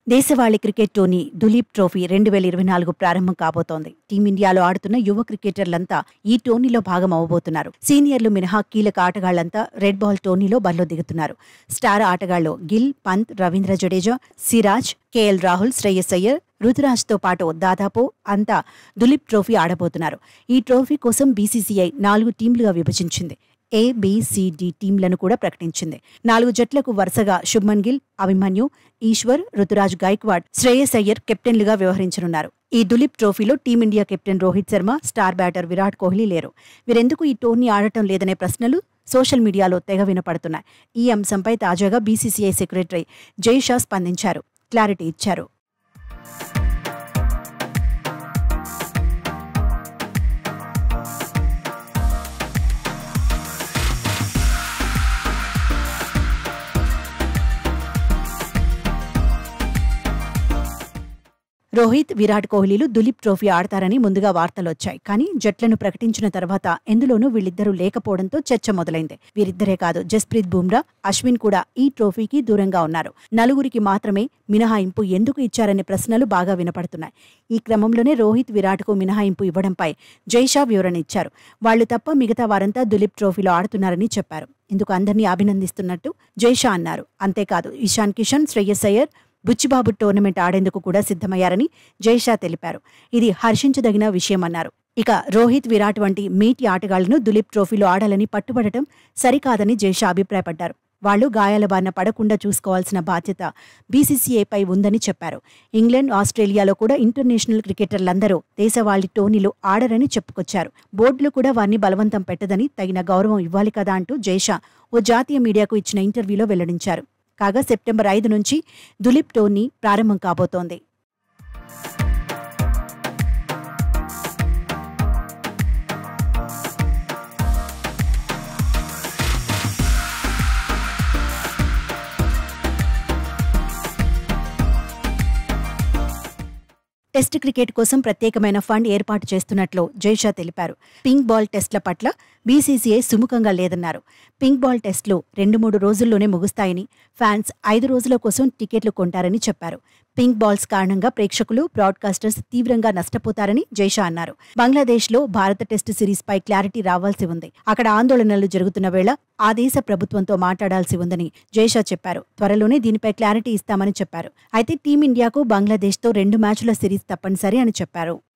దేశవాళీ cricket tourney Duleep trophy రెండు వేల ఇరవై నాలుగు ప్రారంభం కాబోతోంది టీమిండియాలో ఆడుతున్న యువ క్రికెటర్లంతా ఈ టోర్నీలో భాగం అవ్వబోతున్నారు సీనియర్లు మినహా కీలక ఆటగాళ్లంతా రెడ్ బాల్ టోర్నీలో బరిలో దిగుతున్నారు స్టార్ ఆటగాళ్లు గిల్ పంత్ రవీంద్ర జడేజా సిరాజ్ కేఎల్ రాహుల్ శ్రేయస్ అయ్యర్ రుతురాజ్తో పాటు దాదాపు అంతా దులీప్ ట్రోఫీ ఆడబోతున్నారు ఈ ట్రోఫీ కోసం బీసీసీఐ నాలుగు టీంలుగా విభజించింది ఏ డి టీంలను కూడా ప్రకటించింది నాలుగు జట్లకు వరుసగా శుభ్మన్ గిల్ అభిమన్యు ఈశ్వర్ రుతురాజ్ గైక్వాడ్ శ్రేయస్ అయ్యర్ కెప్టెన్లుగా వ్యవహరించనున్నారు ఈ దులీప్ ట్రోఫీలో team India captain Rohit Sharma star batter Virat Kohli లేరు వీరెందుకు ఈ టోర్నీ ఆడటం లేదనే ప్రశ్నలు సోషల్ మీడియాలో తెగ వినపడుతున్నాయి ఈ అంశంపై తాజాగా బీసీసీఐ సెక్రటరీ జైషా స్పందించారు క్లారిటీ ఇచ్చారు రోహిత్ విరాట్ కోహ్లీలు దులీప్ ట్రోఫీ ఆడతారని ముందుగా వార్తలొచ్చాయి కానీ జట్లను ప్రకటించిన తర్వాత ఎందులోనూ వీళ్ళిద్దరూ లేకపోవడంతో చర్చ మొదలైంది వీరిద్దరే కాదు జస్ప్రీత్ బుమ్రా అశ్విన్ కూడా ఈ ట్రోఫీకి దూరంగా ఉన్నారు నలుగురికి మాత్రమే మినహాయింపు ఎందుకు ఇచ్చారనే ప్రశ్నలు బాగా వినపడుతున్నాయి ఈ క్రమంలోనే రోహిత్ విరాట్కు మినహాయింపు ఇవ్వడంపై జైషా వివరణ ఇచ్చారు వాళ్లు తప్ప మిగతా వారంతా దులీప్ ట్రోఫీలో ఆడుతున్నారని చెప్పారు ఇందుకు అందరినీ అభినందిస్తున్నట్టు జైషా అన్నారు అంతేకాదు ఇషాన్ కిషన్ శ్రేయస్ అయ్యర్ బుచ్చిబాబు టోర్నమెంట్ ఆడేందుకు కూడా సిద్ధమయ్యారని జైషా తెలిపారు ఇది హర్షించదగిన విషయమన్నారు ఇక రోహిత్ విరాట్ వంటి మేటి ఆటగాళ్లను దులీప్ ట్రోఫీలో ఆడాలని పట్టుబడటం సరికాదని జైషా అభిప్రాయపడ్డారు వాళ్లు గాయాల బారిన పడకుండా చూసుకోవాల్సిన బాధ్యత బీసీసీఐపై ఉందని చెప్పారు ఇంగ్లాండ్ ఆస్ట్రేలియాలో కూడా ఇంటర్నేషనల్ క్రికెటర్లందరూ దేశవాళీ టోర్నీలు ఆడరని చెప్పుకొచ్చారు బోర్డులు కూడా వారిని బలవంతం పెట్టదని తగిన గౌరవం ఇవ్వాలి కదా అంటూ జైషా ఓ జాతీయ మీడియాకు ఇచ్చిన ఇంటర్వ్యూలో వెల్లడించారు కాగా సెప్టెంబర్ ఐదు నుంచి దులీప్ టోర్నీ ప్రారంభం కాబోతోంది టెస్ట్ క్రికెట్ కోసం ప్రత్యేకమైన ఫండ్ ఏర్పాటు చేస్తున్నట్లు జైషా తెలిపారు పింక్ బాల్ టెస్ట్ల పట్ల బీసీసీఐ సుముఖంగా లేదన్నారు పింక్ బాల్ టెస్టులు రెండు మూడు రోజుల్లోనే ముగుస్తాయని ఫ్యాన్స్ ఐదు రోజుల కోసం టికెట్లు కొంటారని చెప్పారు పింక్ బాల్స్ కారణంగా ప్రేక్షకులు బ్రాడ్కాస్టర్స్ తీవ్రంగా నష్టపోతారని జైషా అన్నారు బంగ్లాదేశ్లో భారత టెస్ట్ సిరీస్ పై క్లారిటీ రావాల్సి ఉంది అక్కడ ఆందోళనలు జరుగుతున్న వేళ ఆ దేశ ప్రభుత్వంతో మాట్లాడాల్సి ఉందని జైషా చెప్పారు త్వరలోనే దీనిపై క్లారిటీ ఇస్తామని చెప్పారు అయితే టీమిండియాకు బంగ్లాదేశ్తో రెండు మ్యాచ్ల సిరీస్ తప్పనిసరి అని చెప్పారు